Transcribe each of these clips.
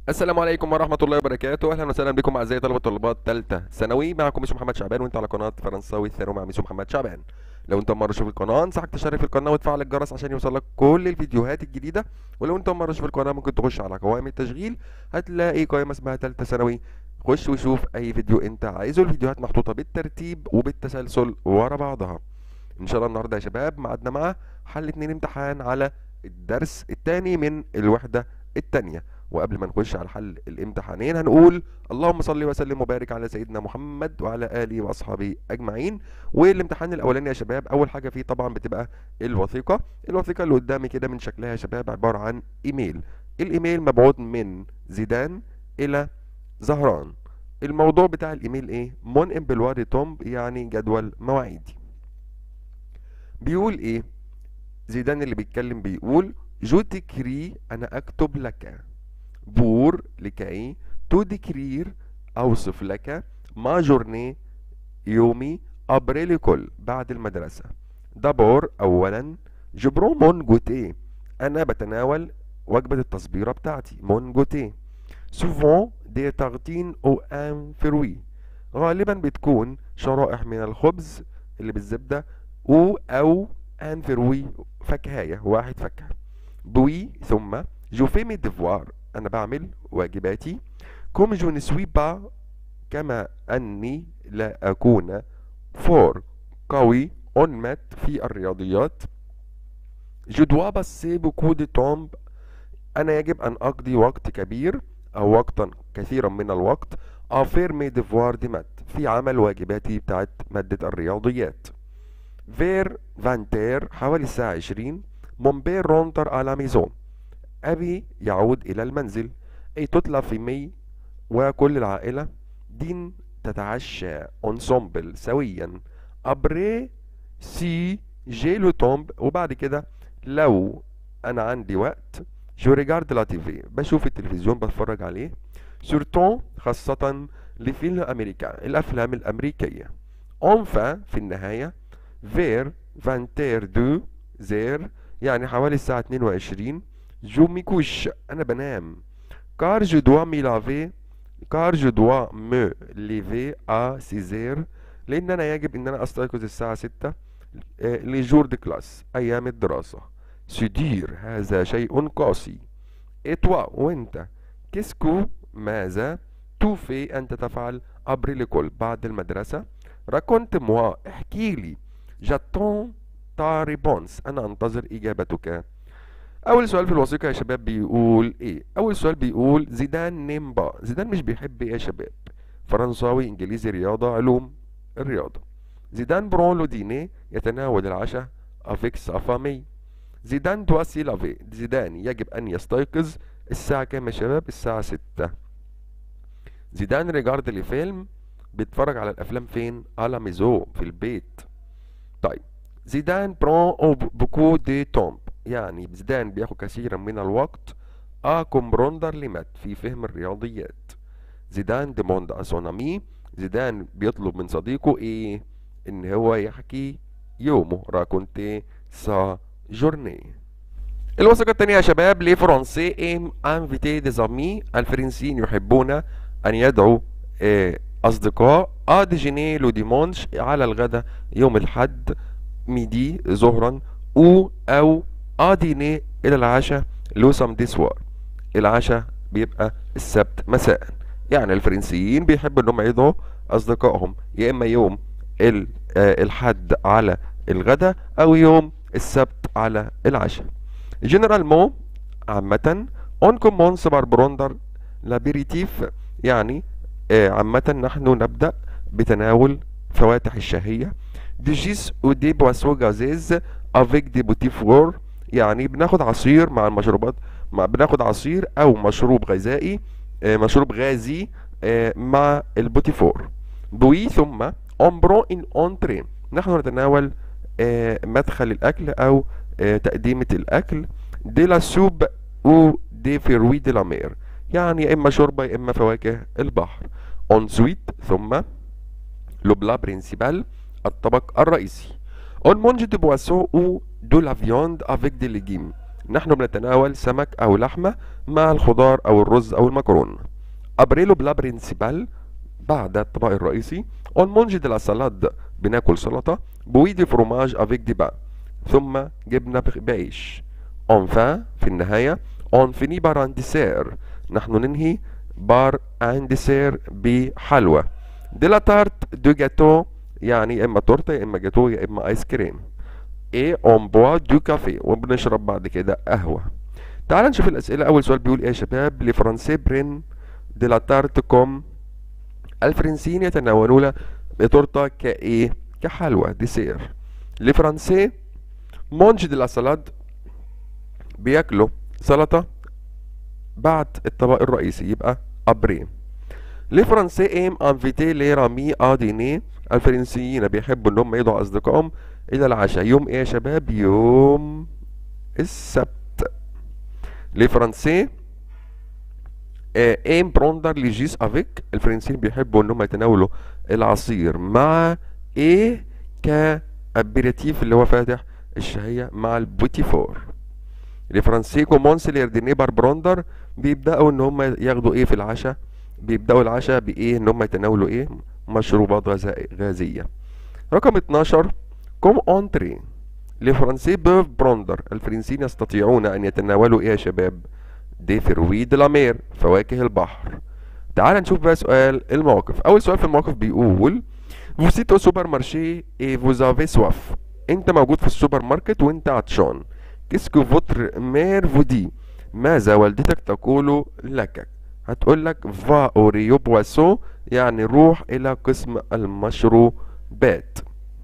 السلام عليكم ورحمة الله وبركاته، أهلا وسهلا بكم أعزائي طلبة وطالبات تالتة ثانوي، معكم ميسو محمد شعبان وأنت على قناة فرنساوي الثانوي مع ميسو محمد شعبان. لو أنت أول مرة تشوف القناة أنصحك تشترك في القناة وتفعل الجرس عشان يوصلك كل الفيديوهات الجديدة، ولو أنت أول مرة تشوف القناة ممكن تخش على قوائم التشغيل هتلاقي قائمة اسمها تالتة ثانوي، خش وشوف أي فيديو أنت عايزه، الفيديوهات محطوطة بالترتيب وبالتسلسل ورا بعضها. إن شاء الله النهاردة يا شباب ميعادنا مع حل اتنين امتحان على الدرس التاني من الوحدة التانية. وقبل ما نخش على حل الامتحانين هنقول اللهم صل وسلم وبارك على سيدنا محمد وعلى اله واصحابه اجمعين والامتحان الاولاني يا شباب اول حاجه فيه طبعا بتبقى الوثيقه الوثيقه اللي قدامي كده من شكلها يا شباب عباره عن ايميل الايميل مبعوث من زيدان الى زهران الموضوع بتاع الايميل ايه مون امبلوار تومب يعني جدول مواعيدي بيقول ايه زيدان اللي بيتكلم بيقول جو تكري انا اكتب لك بور لكي تدكرير أوصف لك ما جورني يومي أبري لكل بعد المدرسة دابور أولا جبرو مون جوتي أنا بتناول وجبة التصبيرة بتاعتي مون جوتي سوفون دي تغتين أو أن فروي غالبا بتكون شرائح من الخبز اللي بالزبدة أو أو أن فروي فكهاية واحد فكهة بوي ثم جو في مي ديفوار أنا بعمل واجباتي كوم جو نسوي با كما أني لا أكون فور قوي اون مات في الرياضيات جو دوا باسي بوكو دي تومب أنا يجب أن أقضي وقت كبير أو وقتا كثيرا من الوقت أفير مي ديفوار دي مات في عمل واجباتي بتاعت مادة الرياضيات فير فانتير حوالي الساعة عشرين مونبير رونتر على ميزون أبي يعود إلى المنزل أي تطلع في مي وكل العائلة دين تتعشى انسومبل سويا أبري سي جي لو تومب وبعد كده لو أنا عندي وقت جو ريجارد لا تيفي بشوف التلفزيون بتفرج عليه سورتون خاصة لفيلم أمريكا الأفلام الأمريكية أونفا في النهاية فير فانتير دو زير يعني حوالي الساعة 22 جو ميكوش انا بنام كار جو دوا مي لافي كار جو دوا مو ليفي ا سيزير لان انا يجب ان انا استيقظ الساعة ستة لجور دي كلاس ايام الدراسة سدير هذا شيء قاسي اتوا وانت كيسكو ماذا توفي انت تفعل ابري لكل بعد المدرسة راكونت موا احكي لي جاتون تا ريبونس انا انتظر اجابتك اول سؤال في الوثيقه يا شباب بيقول ايه اول سؤال بيقول زيدان نيمبا زيدان مش بيحب ايه يا شباب فرنساوي انجليزي رياضه علوم الرياضه زيدان برون لو ديني يتناول العشاء افيك سافامي زيدان دواسي لافي زيدان يجب ان يستيقظ الساعه كام يا شباب الساعه ستة زيدان ريجارد لي فيلم بيتفرج على الافلام فين على ميزو في البيت طيب زيدان برون او بوكو دي تومب يعني زيدان بياخد كثيرا من الوقت ا كومبروندر لمات في فهم الرياضيات زيدان ديموند اسونامي زيدان بيطلب من صديقه ايه ان هو يحكي يومه راكونتي سا جورني الوثيقة التانية يا شباب لي فرنسي ام انفيتي دي زامي الفرنسيين يحبون ان يدعوا إيه اصدقاء ا ديجيني لو ديمونش على الغداء يوم الحد ميدي ظهرا او او اديني الى العشاء لو سامدي سوار العشاء بيبقى السبت مساء يعني الفرنسيين بيحبوا انهم يدعوا اصدقائهم يا اما يوم الحد على الغداء او يوم السبت على العشاء جنرال مو عامة اون كومونس بار بروندر لابيريتيف يعني عامة نحن نبدأ بتناول فواتح الشهية دي جيس او دي بواسو غازيز افيك دي بوتي فور يعني بناخد عصير مع المشروبات مع بناخد عصير او مشروب غذائي آه مشروب غازي آه مع البوتيفور بوي ثم امبرو ان اونتري نحن نتناول آه مدخل الاكل او تقديمة الاكل دي لا سوب او دي فيروي دي لامير يعني يا اما شوربة يا اما فواكه البحر اونزويت ثم لو بلا برينسيبال الطبق الرئيسي اون مونج دي بواسون او دو لا فياند افيك دي ليجيم نحن بنتناول سمك أو لحمة مع الخضار أو الرز أو المكرونة أبريلو بلا برينسيبال بعد الطبق الرئيسي اون مونجي دي لا سالاد بناكل سلطة بوي دي فروماج افيك دي با ثم جبنة بعيش enfin في النهاية اون فيني بار ان ديسير نحن ننهي بار ان ديسير بحلوى دي لا تارت دو جاتو يعني يا اما تورته يا اما جاتو يا اما ايس كريم ايه اون بوا دو كافي وبنشرب بعد كده قهوة تعال نشوف الأسئلة أول سؤال بيقول إيه يا شباب لي فرنسي برين دي لا تارت كوم الفرنسيين يتناولون تورتة كإيه كحلوى ديسير لي فرنسي مونج دي لا سالاد بياكلوا سلطة بعد الطبق الرئيسي يبقى أبري لي فرنسي ايم انفيتي لي رامي ا ديني الفرنسيين بيحبوا ان هم يدعوا اصدقائهم الى العشاء يوم ايه يا شباب يوم السبت لي فرنسي ايم بروندر لي جيس افيك الفرنسيين بيحبوا ان هم يتناولوا العصير مع ايه كابيريتيف اللي هو فاتح الشهية مع البوتي فور لي فرنسي كومونس لي ديني بار بروندر بيبداوا ان هم ياخدوا ايه في العشاء بيبداوا العشاء بايه ان هم يتناولوا ايه مشروبات غازيه رقم 12 كوم اونتري لي فرنسي بوف بروندر الفرنسيين يستطيعون ان يتناولوا ايه يا شباب دي فروي دي لامير فواكه البحر تعال نشوف بقى سؤال الموقف اول سؤال في الموقف بيقول vous êtes au supermarché et vous avez soif انت موجود في السوبر ماركت وانت عطشان كيسكو فوتر مير فودي ماذا والدتك تقول لك هتقول لك فا اوريو بواسو يعني روح الى قسم المشروبات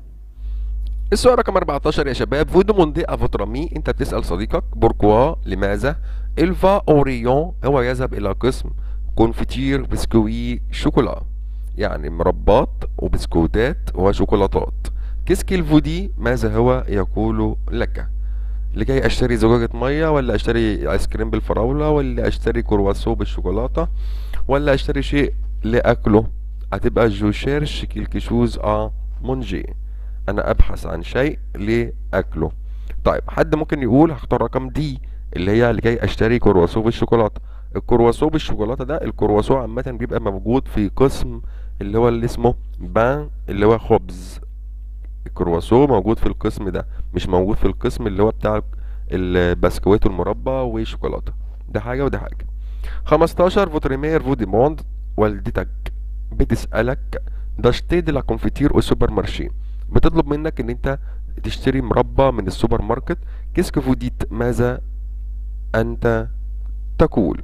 السؤال رقم 14 يا شباب فودو موندي افوترامي انت بتسال صديقك بوركوا لماذا الفا اوريون هو يذهب الى قسم كونفيتير بسكوي شوكولا يعني مربات وبسكوتات وشوكولاتات كيسكي الفودي ماذا هو يقول لك لكي اشتري زجاجة مية ولا اشتري ايس كريم بالفراولة ولا اشتري كرواسو بالشوكولاتة ولا اشتري شيء لاكله هتبقى جو شيرش كيلكي شوز ا مونجي انا ابحث عن شيء لاكله طيب حد ممكن يقول هختار رقم دي اللي هي لكي اشتري كرواسو بالشوكولاتة الكرواسو بالشوكولاتة ده الكرواسو عامة بيبقى موجود في قسم اللي هو اللي اسمه بان اللي هو خبز الكرواسو موجود في القسم ده مش موجود في القسم اللي هو بتاع البسكويت والمربى والشوكولاته ده حاجه وده حاجه 15 فوتريمير فودي موند والدتك بتسالك داشتي دي لا كونفيتير او سوبر مارشي بتطلب منك ان انت تشتري مربى من السوبر ماركت كيسكو فوديت ماذا انت تقول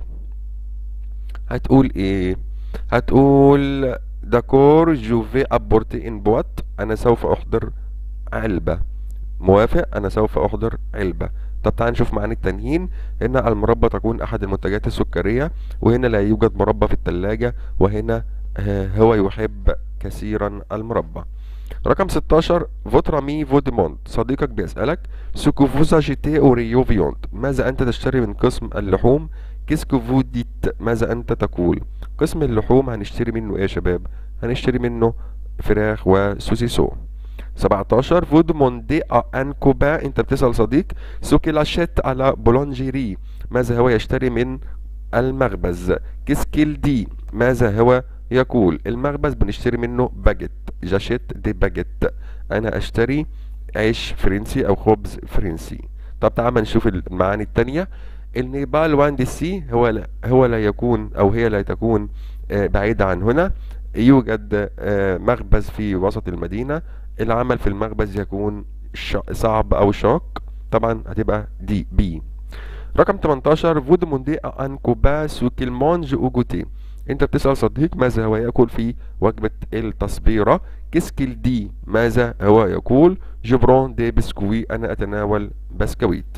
هتقول ايه هتقول داكور جو في ابورتي ان بوات انا سوف احضر علبة موافق انا سوف احضر علبة طب تعال نشوف معاني التانيين هنا المربى تكون احد المنتجات السكرية وهنا لا يوجد مربى في التلاجة وهنا هو يحب كثيرا المربى رقم 16 فوترامي فوديموند صديقك بيسألك سوكو فوزا جيتي اوريو فيوند ماذا انت تشتري من قسم اللحوم كيسكو فوديت ماذا انت تقول قسم اللحوم هنشتري منه ايه يا شباب هنشتري منه فراخ وسوسيسو 17 فود موندي ان كوبا انت بتسأل صديق سوكي لاشيت على بولونجيري ماذا هو يشتري من المخبز كيسكيل دي ماذا هو يقول المخبز بنشتري منه باجيت جاشيت دي باجيت انا اشتري عيش فرنسي او خبز فرنسي طب تعال نشوف المعاني التانية النيبال وان دي سي هو لا هو لا يكون او هي لا تكون بعيدة عن هنا يوجد مخبز في وسط المدينة العمل في المخبز يكون صعب او شاق طبعا هتبقى دي بي رقم 18 فود موندي ان كوبا سوكيل مونج اوجوتي انت بتسأل صديق ماذا هو يأكل في وجبة التصبيرة كيسكيل دي ماذا هو يقول جبرون دي بسكوي انا اتناول بسكويت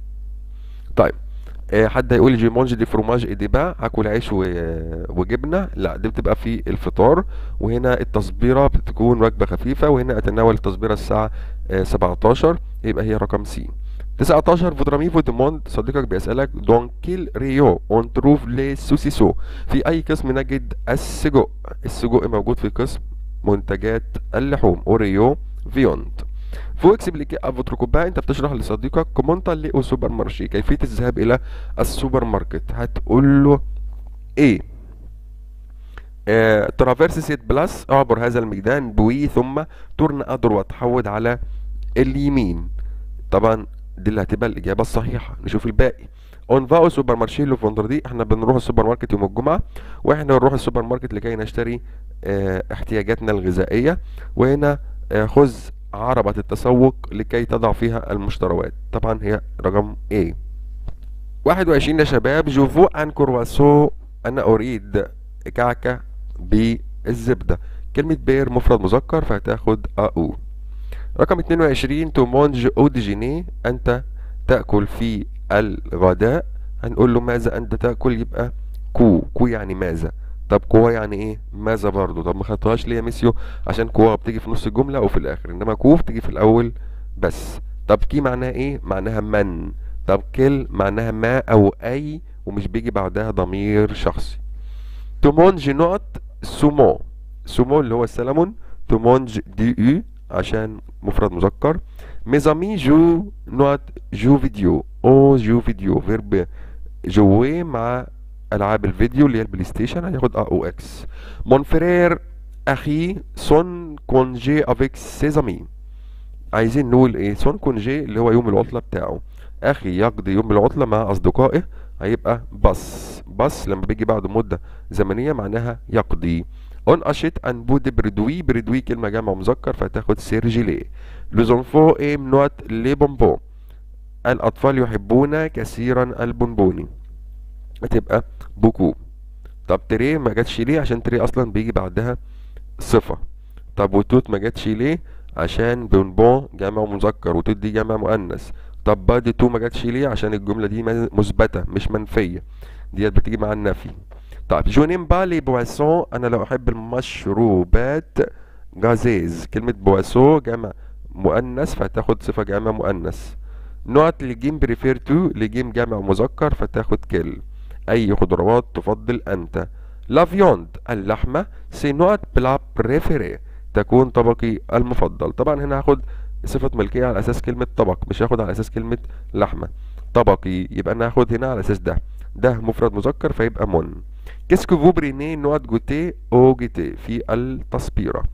طيب آه، حد هيقول جي مونج دي فروماج اي دي با هاكل عيش و- وجبنه لا دي بتبقى في الفطار وهنا التصبيره بتكون وجبه خفيفه وهنا اتناول التصبيره الساعه آه، 17 يبقى هي رقم سي 19 فودرامي فوديموند صديقك بيسألك دون كيل ريو اون تروف لي سوسيسو في أي قسم نجد السجق السجق موجود في قسم منتجات اللحوم اوريو فيوند فو اكسبليكي ا فوتر كوبا انت بتشرح لصديقك كومون تالي او سوبر مارشي كيفيه الذهاب الى السوبر ماركت هتقول له ايه آه، ترافيرس سيت بلاس اعبر هذا الميدان بوي ثم تورن ادروات تحود على اليمين طبعا دي اللي هتبقى الاجابه الصحيحه نشوف الباقي اون فاو سوبر مارشي لو فوندردي احنا بنروح السوبر ماركت يوم الجمعه واحنا بنروح السوبر ماركت لكي نشتري اه احتياجاتنا الغذائيه وهنا اه خذ عربة التسوق لكي تضع فيها المشتروات طبعا هي رقم A 21 يا شباب جوفو ان كرواسو انا اريد كعكة بالزبدة كلمة بير مفرد مذكر فهتاخد أو رقم 22 تو مونج او ديجيني انت تأكل في الغداء هنقول له ماذا انت تأكل يبقى كو كو يعني ماذا طب كوا يعني ايه ماذا برضو طب ما خدتهاش ليه يا ميسيو عشان كوا بتيجي في نص الجملة او في الاخر انما كو بتيجي في الاول بس طب كي معناها ايه معناها من طب كل معناها ما او اي ومش بيجي بعدها ضمير شخصي تومونج نقط سومو سومو اللي هو السلمون تومونج دي يو عشان مفرد مذكر ميزامي جو نقط جو فيديو او جو فيديو فيرب جوي مع العاب الفيديو اللي هي البلاي ستيشن هياخد ا او اكس مون فرير اخي سون كونجي افيك سيزامي عايزين نقول ايه سون كونجي اللي هو يوم العطله بتاعه اخي يقضي يوم العطله مع اصدقائه هيبقى بس بس لما بيجي بعد مده زمنيه معناها يقضي اون اشيت ان بو دي بردوي بردوي كلمه جمع مذكر فهتاخد سيرجيلي لوزونفو ايم نوت لي بونبون الاطفال يحبون كثيرا البونبوني هتبقى بوكو طب تري ما جاتش ليه عشان تري اصلا بيجي بعدها صفه طب وتوت ما جاتش ليه عشان بونبون جمع مذكر وتوت دي جمع مؤنث طب بادي تو ما جاتش ليه عشان الجمله دي مثبته مش منفيه ديت بتيجي مع النفي طيب جو نيم با لي بواسون انا لو احب المشروبات غازيز كلمه بواسون جمع مؤنث فهتاخد صفه جمع مؤنث نوت لجيم بريفير تو لجيم جمع مذكر فتاخد كل اي خضروات تفضل انت لا فيوند اللحمه سي نوت بلا بريفيري تكون طبقي المفضل طبعا هنا هاخد صفة ملكية على أساس كلمة طبق مش هاخد على أساس كلمة لحمة طبقي يبقى أنا هاخد هنا على أساس ده ده مفرد مذكر فيبقى من كيسكو فو بريني نقط جوتي او جوتي في التصبيرة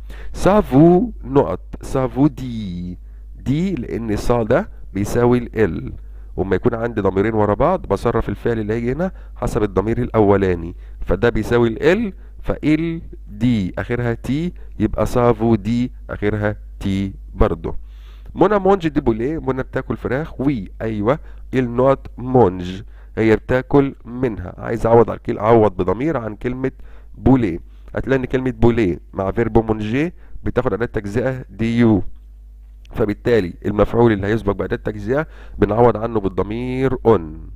سافو نقط سافو دي دي لأن صا ده بيساوي ال وما يكون عندي ضميرين ورا بعض بصرف الفعل اللي هيجي هنا حسب الضمير الأولاني فده بيساوي ال فال دي آخرها تي يبقى سافو دي آخرها تي برضه منى مونج دي بوليه منى بتاكل فراخ وي ايوه النوت مونج هي بتاكل منها عايز اعوض على الكيل اعوض بضمير عن كلمه بوليه هتلاقي ان كلمه بوليه مع فيرب مونجي بتاخد اداه تجزئه دي يو فبالتالي المفعول اللي هيسبق باداه تجزئه بنعوض عنه بالضمير اون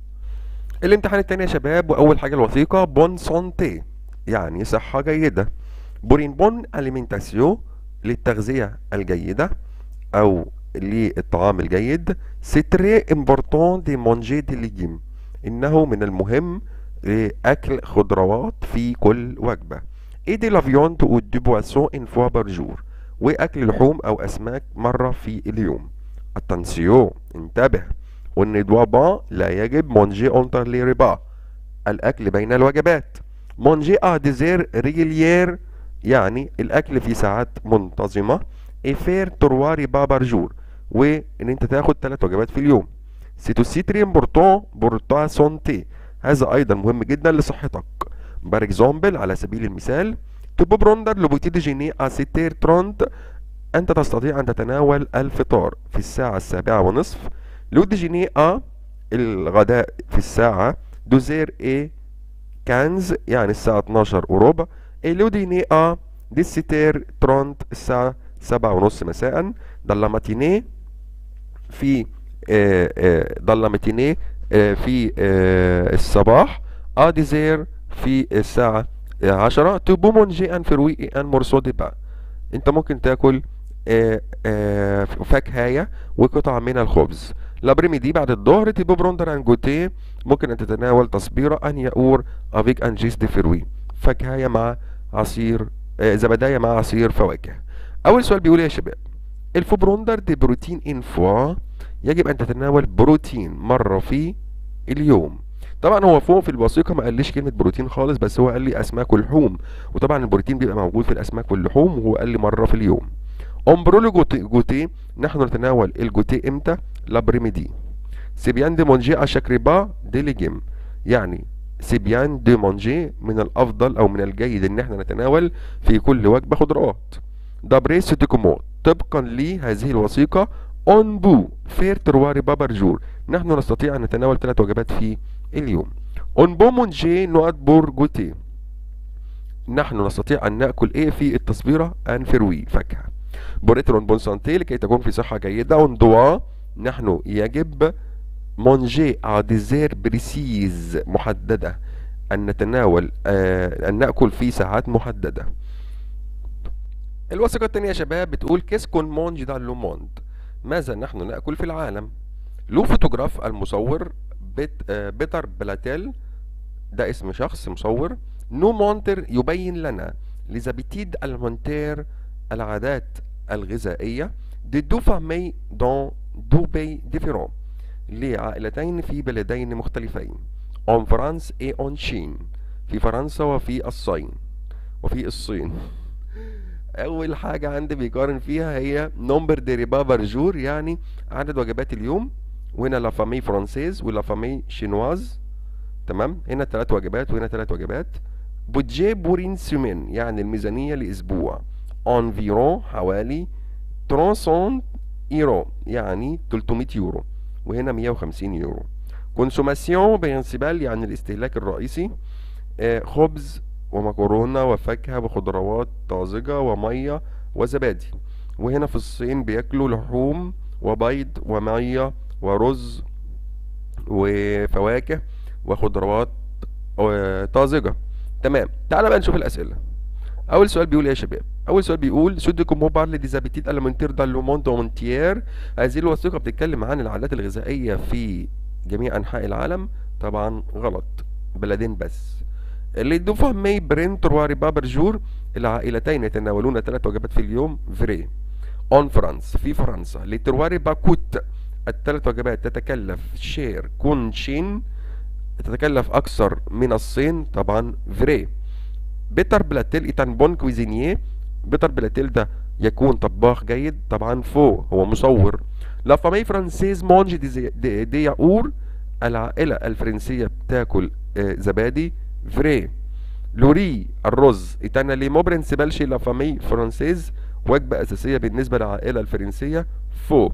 الامتحان التاني يا شباب واول حاجه الوثيقه بون سونتي يعني صحه جيده بورين بون اليمنتاسيو للتغذيه الجيده او للطعام الجيد سي تري امبورتون دي مونجي دي ليجيم انه من المهم اكل خضروات في كل وجبه اي دي لافيوند او دي بواسون ان فوا بار جور واكل لحوم او اسماك مره في اليوم اتنسيو انتبه وان دوا با لا يجب مونجي اونتر لي ريبا الاكل بين الوجبات مونجي ا ديزير ريجيليير يعني الاكل في ساعات منتظمه افير ترواري بابر جور وان انت تاخد ثلاث وجبات في اليوم سي سي تري امبورتون بورتا سونتي هذا ايضا مهم جدا لصحتك بار اكزامبل على سبيل المثال تبو بروندر لوبوتي دي جيني ا سيتير ترونت انت تستطيع ان تتناول الفطار في الساعة السابعة ونصف لو دي جيني ا الغداء في الساعة دوزير اي كانز يعني الساعة 12 وربع اي لو ديني ا دي سيتير ترونت الساعة سبعة ونص مساء ضل ماتينيه في ضل ماتينيه في الصباح اديزير في الساعة عشرة تبو مونجي ان فروي ان مورسو دي با انت ممكن تاكل فاكهية وقطع من الخبز لابريمي دي بعد الظهر تبو بروندر ان جوتيه ممكن ان تتناول تصبيرة ان يقور افيك ان جيس دي فروي فاكهية مع عصير زبداية مع عصير فواكه اول سؤال بيقول ايه يا شباب الفبروندر دي بروتين ان فوا يجب ان تتناول بروتين مرة في اليوم طبعا هو فوق في الوثيقه ما قاليش كلمه بروتين خالص بس هو قال لي اسماك ولحوم وطبعا البروتين بيبقى موجود في الاسماك واللحوم وهو قال لي مره في اليوم امبرولو جوتي, جوتي نحن نتناول الجوتي امتى لابريميدي سيبيان دي مونجي اشاكريبا دي ليجيم يعني سيبيان دي مونجي من الافضل او من الجيد ان احنا نتناول في كل وجبه خضروات دابري سيتيكومو طبقا لهذه الوثيقه اون بو فير ترواري بابرجور نحن نستطيع ان نتناول ثلاث وجبات في اليوم اون بو مونجي نوات بور جوتي نحن نستطيع ان ناكل ايه في التصبيره ان فروي فاكهه بوريترون بون سانتي لكي تكون في صحه جيده اون دوا نحن يجب مونجي ا ديزير بريسيز محدده ان نتناول آه ان ناكل في ساعات محدده الوثيقه الثانيه يا شباب بتقول كيسكون مونج دا لو موند ماذا نحن ناكل في العالم لو فوتوغراف المصور بيت آه بيتر بلاتيل ده اسم شخص مصور نو مونتر يبين لنا لزابيتيد المونتير العادات الغذائية دي دو فامي دون دو بي ديفيرون لعائلتين في بلدين مختلفين اون فرانس اي اون شين في فرنسا وفي الصين وفي الصين اول حاجة عندي بيقارن فيها هي نومبر دي ريبا برجور يعني عدد وجبات اليوم وهنا لا فامي فرانسيز ولا فامي شينواز تمام هنا ثلاث وجبات وهنا ثلاث وجبات بودجي بورين سيمين يعني الميزانية لأسبوع انفيرون حوالي 300 يورو يعني 300 يورو وهنا 150 يورو كونسوماسيون برينسيبال يعني الاستهلاك الرئيسي آه خبز ومكرونة وفاكهة وخضروات طازجة ومية وزبادي وهنا في الصين بياكلوا لحوم وبيض ومية ورز وفواكه وخضروات طازجة تمام تعال بقى نشوف الأسئلة أول سؤال بيقول إيه يا شباب أول سؤال بيقول سودكم مو بارلي ديزابيتيت ألمنتير دا لو موند مونتيير هذه الوثيقة بتتكلم عن العادات الغذائية في جميع أنحاء العالم طبعا غلط بلدين بس اللي دو فامي برين ترواري بابر جور العائلتين يتناولون ثلاث وجبات في اليوم فري اون فرانس في فرنسا لترواري باكوت الثلاث وجبات تتكلف شير كونشين تتكلف أكثر من الصين طبعا فري بيتر بلاتيل إيتان بون كويزينيه بيتر بلاتيل ده يكون طباخ جيد طبعا فو هو مصور لا فامي فرانسيز مونج دي, دي, دي ياور العائلة الفرنسية بتاكل آه زبادي فري لوري الرز إيتانا لي مو برنسيبال شي لا فامي فرانسيز وجبة أساسية بالنسبة للعائلة الفرنسية فو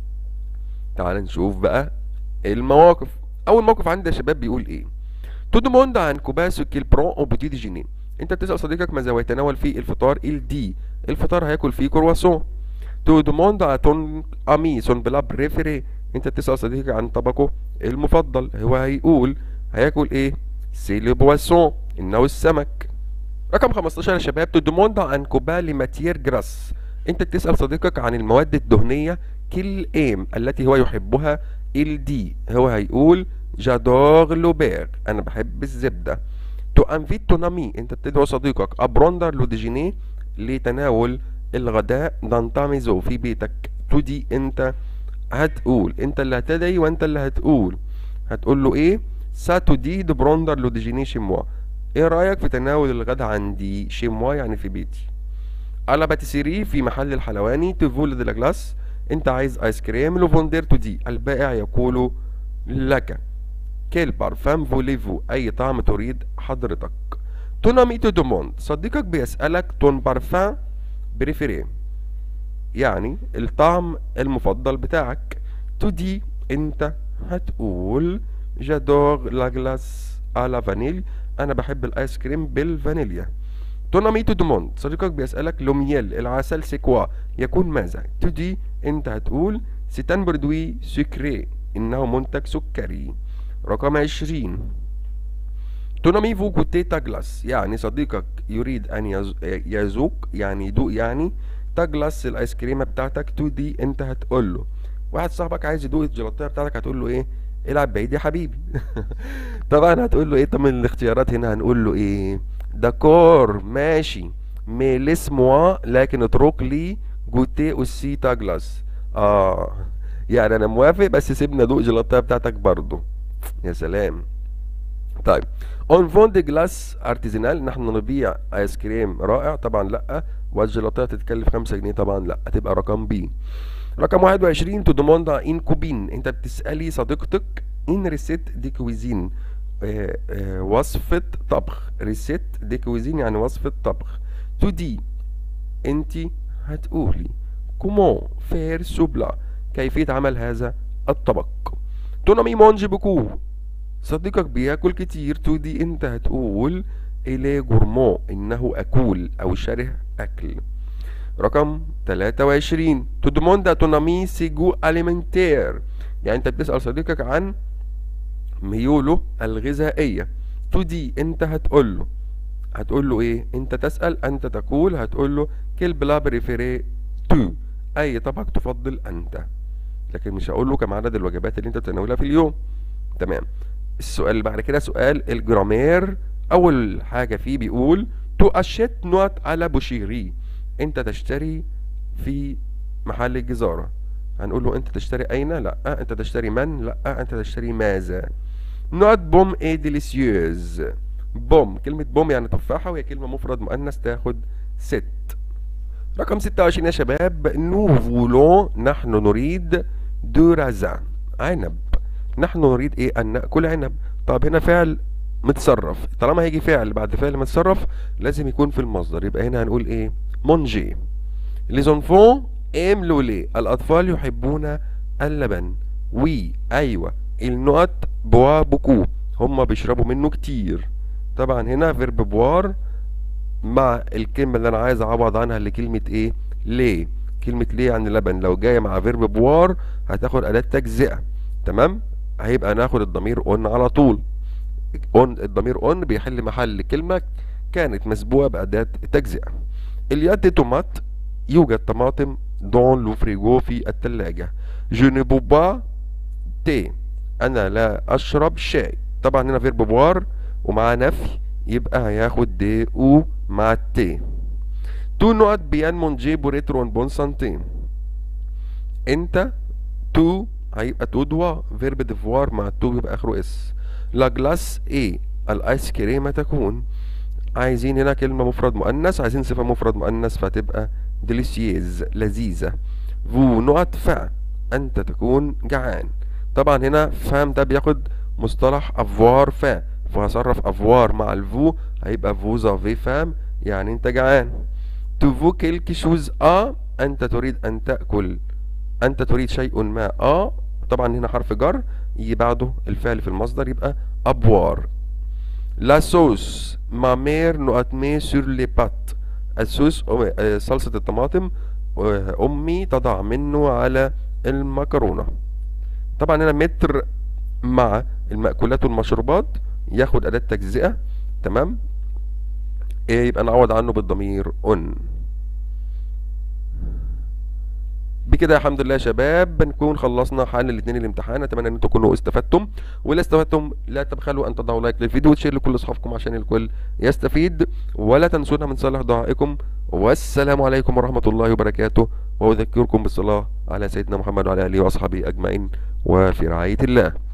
تعال نشوف بقى المواقف اول موقف عندي يا شباب بيقول ايه تو دوموند عن كوباسو كيل برون او بوتي ديجيني انت بتسال صديقك ماذا يتناول في الفطار الدي الفطار هياكل فيه كرواسون تو دوموند ا تون امي سون بلا بريفيري انت بتسال صديقك عن طبقه المفضل هو هيقول هياكل ايه سي لو بواسون انه السمك رقم 15 يا شباب تو دوموند عن كوبالي ماتير جراس انت بتسال صديقك عن المواد الدهنيه كل ايم التي هو يحبها الدي هو هيقول جادور لوبير انا بحب الزبدة تو انفيت تو نامي انت بتدعو صديقك ابروندر لو ديجيني لتناول الغداء دانتاميزو في بيتك تو دي انت هتقول انت اللي هتدعي وانت اللي هتقول هتقول له ايه ساتو دي دو بروندر لو ديجيني شيموا ايه رايك في تناول الغداء عندي شيموا يعني في بيتي على باتيسيري في محل الحلواني تفول دي لاجلاس انت عايز ايس كريم لو فونديرتو دي البائع يقول لك كيل بارفان فوليفو اي طعم تريد حضرتك تونامي تو دوموند صديقك بيسألك تون بارفان بريفيري يعني الطعم المفضل بتاعك تو دي انت هتقول جادور لاجلاس على فانيل انا بحب الايس كريم بالفانيليا تونامي تو دوموند صديقك بيسألك لومييل العسل سيكوا يكون ماذا تدي انت هتقول سيتان بردوي سكري انه منتج سكري رقم عشرين تونامي فو كوتي تاجلاس يعني صديقك يريد ان يذوق يعني يدوق يعني تاجلاس الايس كريمه بتاعتك تو دي انت هتقول له واحد صاحبك عايز يدوق الجلاطيه بتاعتك هتقول له ايه العب بعيد يا حبيبي طبعا هتقول له ايه طب من الاختيارات هنا هنقول له ايه داكور ماشي مي ليس موا لكن اترك لي جوتي اوسي تا جلاس اه يعني انا موافق بس سيبنا دوق جيلاتيه بتاعتك برضو يا سلام طيب اون فون دي جلاس ارتيزينال نحن نبيع ايس كريم رائع طبعا لا والجيلاتيه تتكلف 5 جنيه طبعا لا تبقى رقم بي رقم 21 تو دوموند ان كوبين انت بتسالي صديقتك ان ريسيت دي كويزين آه، آه، وصفة طبخ ريسيت دي كويزين يعني وصفة طبخ تو دي انت هتقولي كومون فير سوبلا كيفية عمل هذا الطبق تونامي مونجي بوكو صديقك بياكل كتير تو دي انت هتقول إليه جورمون إنه أكول أو شره أكل رقم 23 تو دوموند ا تون امي سيجو اليمنتير يعني انت بتسأل صديقك عن ميوله الغذائية تو دي انت هتقول له هتقول له ايه انت تسأل انت تقول هتقول له كيل بلا بريفيري تو اي طبق تفضل انت لكن مش هقول له كم عدد الوجبات اللي انت بتتناولها في اليوم تمام السؤال اللي بعد كده سؤال الجرامير اول حاجة فيه بيقول تو اشيت نوت على بوشيري انت تشتري في محل الجزارة هنقول له انت تشتري اين لا انت تشتري من لا انت تشتري ماذا نوت بوم اي ديليسيوز بوم كلمة بوم يعني تفاحة وهي كلمة مفرد مؤنث تاخد ست رقم 26 يا شباب نو فولون نحن نريد دو رازان عنب نحن نريد ايه ان ناكل عنب طب هنا فعل متصرف طالما هيجي فعل بعد فعل متصرف لازم يكون في المصدر يبقى هنا هنقول ايه مونجي les enfants aiment le lait الأطفال يحبون اللبن وي أيوة النقط بوا بوكو هم بيشربوا منه كتير طبعا هنا فيرب بوار مع الكلمة اللي أنا عايز أعوض عنها اللي كلمة إيه ليه كلمة ليه يعني لبن لو جاية مع فيرب بوار هتاخد أداة تجزئة تمام هيبقى ناخد الضمير اون على طول اون الضمير اون بيحل محل كلمة كانت مسبوقة بأداة تجزئة اليد تومات يوجد طماطم دون لو فريجو في التلاجة جو ne bois pas تي انا لا اشرب شاي طبعا هنا فيرب بوار ومع نفي يبقى هياخد دي او مع التي تو نوت بيان مونجي بوريترون بون سانتي انت تو هيبقى تو دوا فيرب ديفوار مع تو بيبقى اخره اس لا جلاس ايه الايس كريمه تكون عايزين هنا كلمة مفرد مؤنث عايزين صفة مفرد مؤنث فتبقى ديليسييز لذيذة فو نقط فا أنت تكون جعان طبعا هنا فام ده بياخد مصطلح افوار فا فهصرف افوار مع الفو هيبقى فو زافي فام يعني انت جعان تفو كيلكي شوز ا انت تريد ان تأكل انت تريد شيء ما ا طبعا هنا حرف جر يجي بعده الفعل في المصدر يبقى ابوار لا sauce ma mère nous a mis sur les pâtes الصوص أو- آه، صلصة الطماطم آه، أمي تضع منه على المكرونة طبعا هنا متر مع المأكولات والمشروبات ياخد أداة تجزئة تمام إيه يبقى نعوض عنه بالضمير أن بكده الحمد لله يا شباب بنكون خلصنا حل الاثنين الامتحان اتمنى ان انتم تكونوا استفدتم ولا استفدتم لا تبخلوا ان تضعوا لايك للفيديو وتشير لكل اصحابكم عشان الكل يستفيد ولا تنسونا من صالح دعائكم والسلام عليكم ورحمة الله وبركاته واذكركم بالصلاة على سيدنا محمد وعلى اله واصحابه اجمعين وفي رعاية الله